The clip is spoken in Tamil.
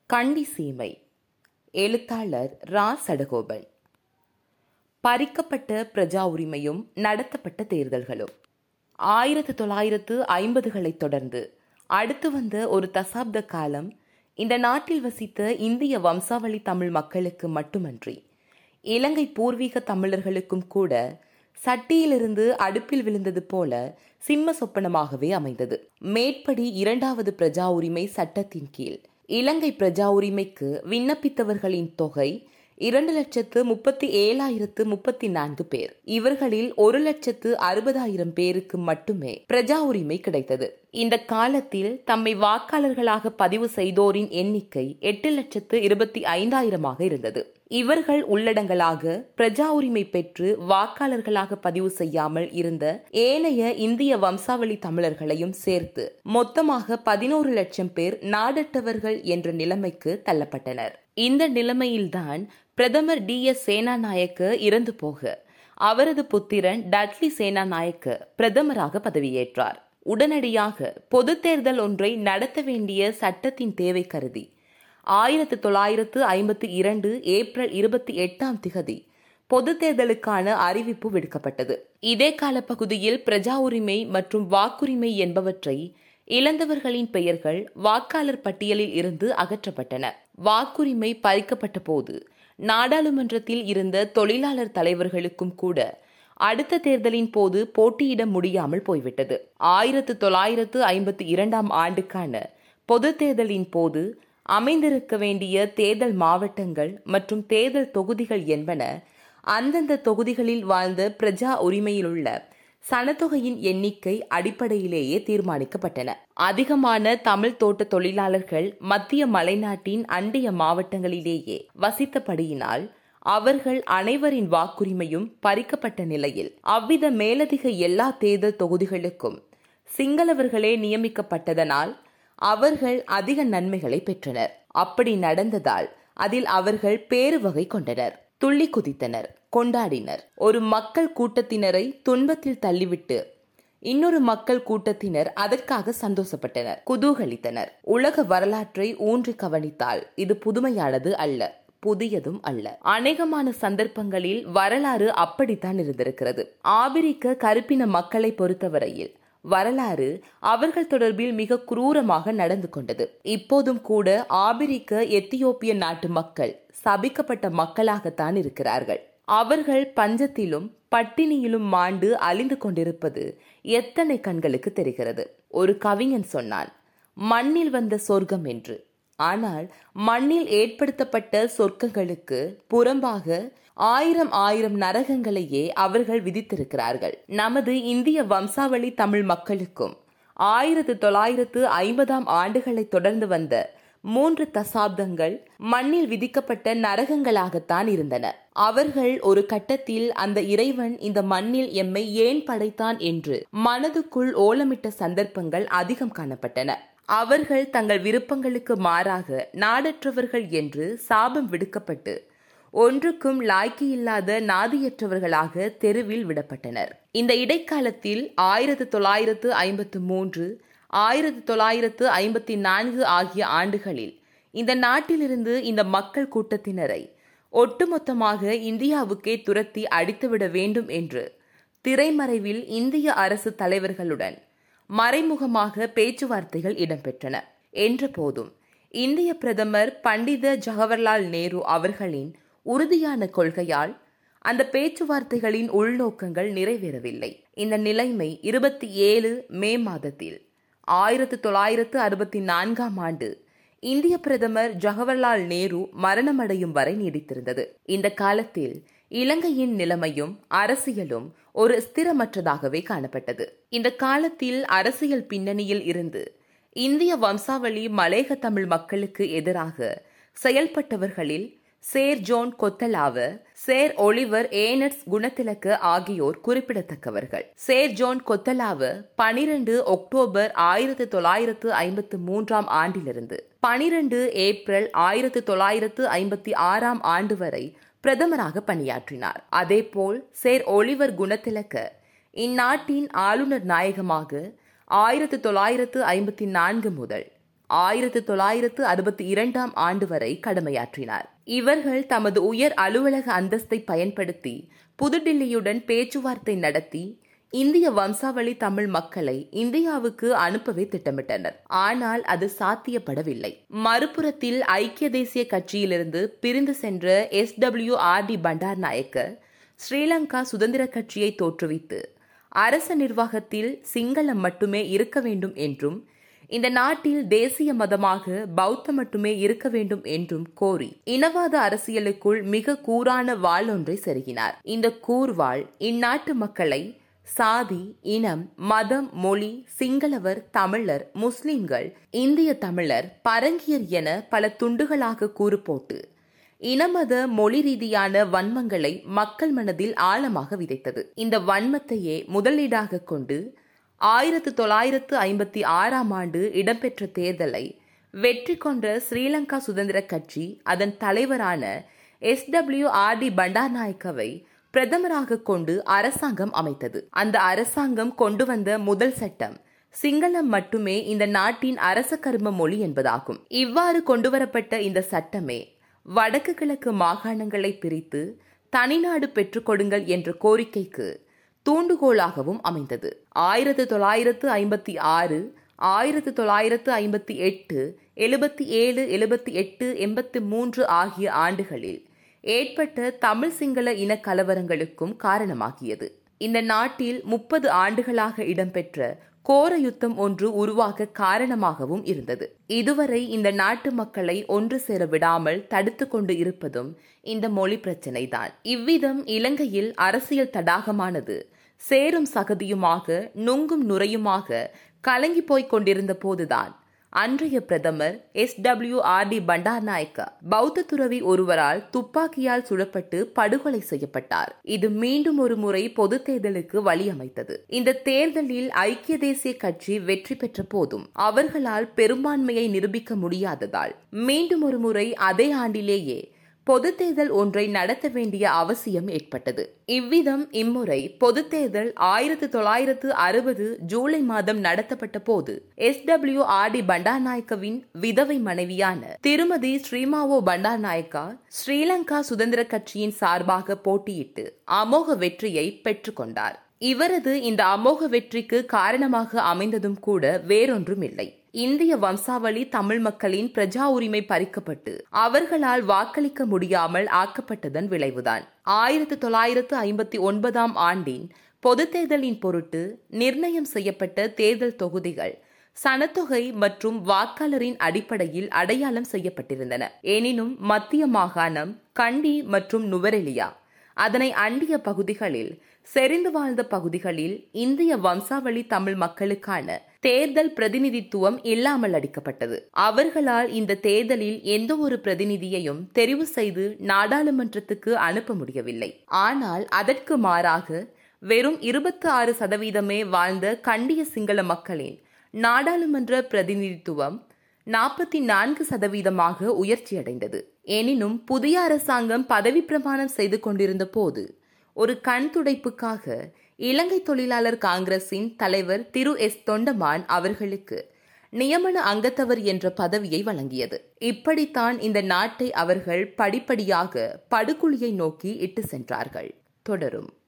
கண்டி சீமை எழுத்தாளர் ரா சடகோபன் பறிக்கப்பட்ட பிரஜா உரிமையும் நடத்தப்பட்ட தேர்தல்களும் ஆயிரத்து தொள்ளாயிரத்து ஐம்பதுகளைத் தொடர்ந்து அடுத்து வந்த ஒரு தசாப்த காலம் இந்த நாட்டில் வசித்த இந்திய வம்சாவளி தமிழ் மக்களுக்கு மட்டுமன்றி இலங்கை பூர்வீக தமிழர்களுக்கும் கூட சட்டியிலிருந்து அடுப்பில் விழுந்தது போல சிம்ம சொப்பனமாகவே அமைந்தது மேற்படி இரண்டாவது பிரஜா உரிமை சட்டத்தின் கீழ் இலங்கை பிரஜா உரிமைக்கு விண்ணப்பித்தவர்களின் தொகை இரண்டு லட்சத்து முப்பத்தி ஏழாயிரத்து முப்பத்தி நான்கு பேர் இவர்களில் ஒரு லட்சத்து அறுபதாயிரம் பேருக்கு மட்டுமே பிரஜா உரிமை கிடைத்தது இந்த காலத்தில் தம்மை வாக்காளர்களாக பதிவு செய்தோரின் எண்ணிக்கை எட்டு லட்சத்து இருபத்தி ஐந்தாயிரமாக இருந்தது இவர்கள் உள்ளடங்கலாக பிரஜா உரிமை பெற்று வாக்காளர்களாக பதிவு செய்யாமல் இருந்த ஏனைய இந்திய வம்சாவளி தமிழர்களையும் சேர்த்து மொத்தமாக பதினோரு லட்சம் பேர் நாடற்றவர்கள் என்ற நிலைமைக்கு தள்ளப்பட்டனர் இந்த நிலைமையில்தான் பிரதமர் டி எஸ் சேனாநாயக்க இறந்து போக அவரது புத்திரன் டட்லி சேனாநாயக்க பிரதமராக பதவியேற்றார் உடனடியாக பொது தேர்தல் ஒன்றை நடத்த வேண்டிய சட்டத்தின் தேவை கருதி ஆயிரத்து தொள்ளாயிரத்து ஐம்பத்தி இரண்டு ஏப்ரல் இருபத்தி எட்டாம் திகதி பொது தேர்தலுக்கான அறிவிப்பு விடுக்கப்பட்டது இதே கால பகுதியில் பிரஜா உரிமை மற்றும் வாக்குரிமை என்பவற்றை இழந்தவர்களின் பெயர்கள் வாக்காளர் பட்டியலில் இருந்து அகற்றப்பட்டன வாக்குரிமை பறிக்கப்பட்ட போது நாடாளுமன்றத்தில் இருந்த தொழிலாளர் தலைவர்களுக்கும் கூட அடுத்த தேர்தலின் போது போட்டியிட முடியாமல் போய்விட்டது ஆயிரத்து தொள்ளாயிரத்து ஐம்பத்தி இரண்டாம் ஆண்டுக்கான பொது தேர்தலின் போது அமைந்திருக்க வேண்டிய தேர்தல் மாவட்டங்கள் மற்றும் தேர்தல் தொகுதிகள் என்பன அந்தந்த தொகுதிகளில் வாழ்ந்த பிரஜா உரிமையிலுள்ள சனத்தொகையின் எண்ணிக்கை அடிப்படையிலேயே தீர்மானிக்கப்பட்டன அதிகமான தமிழ் தோட்ட தொழிலாளர்கள் மத்திய மலைநாட்டின் அண்டைய மாவட்டங்களிலேயே வசித்தபடியினால் அவர்கள் அனைவரின் வாக்குரிமையும் பறிக்கப்பட்ட நிலையில் அவ்வித மேலதிக எல்லா தேர்தல் தொகுதிகளுக்கும் சிங்களவர்களே நியமிக்கப்பட்டதனால் அவர்கள் அதிக நன்மைகளை பெற்றனர் அப்படி நடந்ததால் அதில் அவர்கள் பேரு வகை கொண்டனர் துள்ளி குதித்தனர் கொண்டாடினர் ஒரு மக்கள் கூட்டத்தினரை துன்பத்தில் தள்ளிவிட்டு இன்னொரு மக்கள் கூட்டத்தினர் அதற்காக சந்தோஷப்பட்டனர் குதூகலித்தனர் உலக வரலாற்றை ஊன்றி கவனித்தால் இது புதுமையானது அல்ல புதியதும் அல்ல அநேகமான சந்தர்ப்பங்களில் வரலாறு அப்படித்தான் இருந்திருக்கிறது ஆபிரிக்க கருப்பின மக்களை பொறுத்தவரையில் வரலாறு அவர்கள் தொடர்பில் மிக குரூரமாக நடந்து கொண்டது இப்போதும் கூட ஆபிரிக்க எத்தியோப்பிய நாட்டு மக்கள் சபிக்கப்பட்ட மக்களாகத்தான் இருக்கிறார்கள் அவர்கள் பஞ்சத்திலும் பட்டினியிலும் மாண்டு அழிந்து கொண்டிருப்பது எத்தனை கண்களுக்கு தெரிகிறது ஒரு கவிஞன் சொன்னான் மண்ணில் வந்த சொர்க்கம் என்று ஆனால் மண்ணில் ஏற்படுத்தப்பட்ட சொர்க்கங்களுக்கு புறம்பாக ஆயிரம் ஆயிரம் நரகங்களையே அவர்கள் விதித்திருக்கிறார்கள் நமது இந்திய வம்சாவளி தமிழ் மக்களுக்கும் ஆயிரத்து தொள்ளாயிரத்து ஐம்பதாம் ஆண்டுகளை தொடர்ந்து வந்த மூன்று தசாப்தங்கள் மண்ணில் விதிக்கப்பட்ட நரகங்களாகத்தான் இருந்தன அவர்கள் ஒரு கட்டத்தில் அந்த இறைவன் இந்த மண்ணில் எம்மை ஏன் படைத்தான் என்று மனதுக்குள் ஓலமிட்ட சந்தர்ப்பங்கள் அதிகம் காணப்பட்டன அவர்கள் தங்கள் விருப்பங்களுக்கு மாறாக நாடற்றவர்கள் என்று சாபம் விடுக்கப்பட்டு ஒன்றுக்கும் லாய்க்கு இல்லாத நாதியற்றவர்களாக தெருவில் விடப்பட்டனர் இந்த இடைக்காலத்தில் ஆயிரத்து தொள்ளாயிரத்து ஐம்பத்து மூன்று ஆயிரத்து தொள்ளாயிரத்து ஐம்பத்தி நான்கு ஆகிய ஆண்டுகளில் இந்த நாட்டிலிருந்து இந்த மக்கள் கூட்டத்தினரை ஒட்டுமொத்தமாக இந்தியாவுக்கே துரத்தி அடித்துவிட வேண்டும் என்று திரைமறைவில் இந்திய அரசு தலைவர்களுடன் மறைமுகமாக பேச்சுவார்த்தைகள் இடம்பெற்றன என்ற போதும் இந்திய பிரதமர் பண்டித ஜவஹர்லால் நேரு அவர்களின் உறுதியான கொள்கையால் அந்த பேச்சுவார்த்தைகளின் உள்நோக்கங்கள் நிறைவேறவில்லை இந்த நிலைமை இருபத்தி ஏழு மே மாதத்தில் ஆயிரத்து தொள்ளாயிரத்து அறுபத்தி நான்காம் ஆண்டு இந்திய பிரதமர் ஜவஹர்லால் நேரு மரணமடையும் வரை நீடித்திருந்தது இந்த காலத்தில் இலங்கையின் நிலைமையும் அரசியலும் ஒரு ஸ்திரமற்றதாகவே காணப்பட்டது இந்த காலத்தில் அரசியல் பின்னணியில் இருந்து இந்திய வம்சாவளி மலேக தமிழ் மக்களுக்கு எதிராக செயல்பட்டவர்களில் சேர் ஜோன் கொத்தலாவ சேர் ஒலிவர் ஏனட்ஸ் குணத்திலக்க ஆகியோர் குறிப்பிடத்தக்கவர்கள் சேர் ஜோன் கொத்தலாவ பனிரெண்டு அக்டோபர் ஆயிரத்து தொள்ளாயிரத்து ஐம்பத்து மூன்றாம் ஆண்டிலிருந்து பனிரெண்டு ஏப்ரல் ஆயிரத்து தொள்ளாயிரத்து ஐம்பத்தி ஆறாம் ஆண்டு வரை பிரதமராக பணியாற்றினார் அதேபோல் சேர் ஒலிவர் குணத்திலக்க இந்நாட்டின் ஆளுநர் நாயகமாக ஆயிரத்து தொள்ளாயிரத்து ஐம்பத்தி நான்கு முதல் ஆயிரத்து தொள்ளாயிரத்து அறுபத்தி இரண்டாம் ஆண்டு வரை கடமையாற்றினார் இவர்கள் தமது உயர் அலுவலக அந்தஸ்தை பயன்படுத்தி புதுடில்லியுடன் பேச்சுவார்த்தை நடத்தி இந்திய வம்சாவளி தமிழ் மக்களை இந்தியாவுக்கு அனுப்பவே திட்டமிட்டனர் ஆனால் அது சாத்தியப்படவில்லை மறுபுறத்தில் ஐக்கிய தேசிய கட்சியிலிருந்து பிரிந்து சென்ற S W R D Bandaranaike Sri Lanka சுதந்திர கட்சியை தோற்றுவித்து அரச நிர்வாகத்தில் சிங்களம் மட்டுமே இருக்க வேண்டும் என்றும் இந்த நாட்டில் தேசிய மதமாக பௌத்தம் மட்டுமே இருக்க வேண்டும் என்றும் கோரி இனவாத அரசியலுக்குள் மிக கூரான வாள் ஒன்றை செருகினார் இந்த கூர்வாள் இந்நாட்டு மக்களை சாதி இனம் மதம் மொழி சிங்களவர் தமிழர் முஸ்லிம்கள் இந்திய தமிழர் பரங்கியர் என பல துண்டுகளாக கூறு போட்டு இனமத மொழி ரீதியான வன்மங்களை மக்கள் மனதில் ஆழமாக விதைத்தது இந்த வன்மத்தையே முதலீடாக கொண்டு ஆயிரத்து தொள்ளாயிரத்து ஐம்பத்தி ஆறாம் ஆண்டு இடம்பெற்ற தேர்தலை வெற்றி கொண்ட ஸ்ரீலங்கா சுதந்திர கட்சி அதன் தலைவரான எஸ் டபிள்யூ ஆர் டி பண்டார்நாயக்கவை பிரதமராக கொண்டு அரசாங்கம் அமைத்தது அந்த அரசாங்கம் கொண்டு வந்த முதல் சட்டம் சிங்களம் மட்டுமே இந்த நாட்டின் அரச கர்ம மொழி என்பதாகும் இவ்வாறு கொண்டுவரப்பட்ட இந்த சட்டமே வடக்கு கிழக்கு மாகாணங்களை பிரித்து தனிநாடு பெற்றுக் கொடுங்கள் என்ற கோரிக்கைக்கு தூண்டுகோலாகவும் அமைந்தது ஆயிரத்து தொள்ளாயிரத்து ஐம்பத்தி ஆறு ஆயிரத்து தொள்ளாயிரத்து ஐம்பத்தி எட்டு எழுபத்தி ஏழு எழுபத்தி எட்டு எண்பத்தி மூன்று ஆகிய ஆண்டுகளில் ஏற்பட்ட தமிழ் சிங்கள இன கலவரங்களுக்கும் காரணமாகியது இந்த நாட்டில் முப்பது ஆண்டுகளாக இடம்பெற்ற கோர யுத்தம் ஒன்று உருவாக காரணமாகவும் இருந்தது இதுவரை இந்த நாட்டு மக்களை ஒன்று சேர விடாமல் தடுத்து கொண்டு இருப்பதும் இந்த மொழி பிரச்சினை தான் இவ்விதம் இலங்கையில் அரசியல் தடாகமானது சேரும் சகதியுமாக நுங்கும் நுரையுமாக கலங்கி போய்க் கொண்டிருந்த போதுதான் அன்றைய பிரதமர் S W R D Bandaranaike பௌத்த துறவி ஒருவரால் துப்பாக்கியால் சுடப்பட்டு படுகொலை செய்யப்பட்டார் இது மீண்டும் ஒரு முறை பொது தேர்தலுக்கு வழியமைத்தது இந்த தேர்தலில் ஐக்கிய தேசிய கட்சி வெற்றி பெற்ற போதும் அவர்களால் பெரும்பான்மையை நிரூபிக்க முடியாததால் மீண்டும் ஒரு முறை அதே ஆண்டிலேயே பொது தேர்தல் ஒன்றை நடத்த வேண்டிய அவசியம் ஏற்பட்டது இவ்விதம் இம்முறை பொது தேர்தல் ஆயிரத்து தொள்ளாயிரத்து அறுபது ஜூலை மாதம் நடத்தப்பட்ட போது எஸ் டபிள்யூ ஆர் டி பண்டார்நாயக்கவின் விதவை மனைவியான திருமதி ஸ்ரீமாவோ பண்டார்நாயக்கா ஸ்ரீலங்கா சுதந்திர கட்சியின் சார்பாக போட்டியிட்டு அமோக வெற்றியை பெற்றுக்கொண்டார் இவரது இந்த அமோக வெற்றிக்கு காரணமாக அமைந்ததும் கூட வேறொன்றும் இல்லை இந்திய வம்சாவளி தமிழ் மக்களின் பிரஜா உரிமை பறிக்கப்பட்டு அவர்களால் வாக்களிக்க முடியாமல் ஆக்கப்பட்டதன் விளைவுதான் ஆயிரத்து தொள்ளாயிரத்து ஐம்பத்தி ஒன்பதாம் ஆண்டின் பொது தேர்தலின் பொருட்டு நிர்ணயம் செய்யப்பட்ட தேர்தல் தொகுதிகள் சனத்தொகை மற்றும் வாக்காளரின் அடிப்படையில் அடையாளம் செய்யப்பட்டிருந்தன எனினும் மத்திய மாகாணம் கண்டி மற்றும் நுவரெலியா அதனை அண்டிய பகுதிகளில் செறிந்து வாழ்ந்த பகுதிகளில் இந்திய வம்சாவளி தமிழ் மக்களுக்கான தேர்தல் பிரதிநிதித்துவம் இல்லாமல் அடிக்கப்பட்டது அவர்களால் இந்த தேர்தலில் எந்த ஒரு பிரதிநிதியையும் தெரிவு செய்து நாடாளுமன்றத்துக்கு அனுப்ப முடியவில்லை ஆனால் அதற்கு மாறாக வெறும் இருபத்தி ஆறு சதவீதமே வாழ்ந்த கண்டிய சிங்கள மக்களின் நாடாளுமன்ற பிரதிநிதித்துவம் நாற்பத்தி நான்கு சதவீதமாக உயர்ச்சியடைந்தது எனினும் புதிய அரசாங்கம் பதவி பிரமாணம் செய்து கொண்டிருந்த போது ஒரு கண் துடைப்புக்காக இலங்கை தொழிலாளர் காங்கிரசின் தலைவர் திரு எஸ் தொண்டமான் அவர்களுக்கு நியமன அங்கத்தவர் என்ற பதவியை வழங்கியது இப்படித்தான் இந்த நாட்டை அவர்கள் படிப்படியாக படுகுழியை நோக்கி இட்டு சென்றார்கள் தொடரும்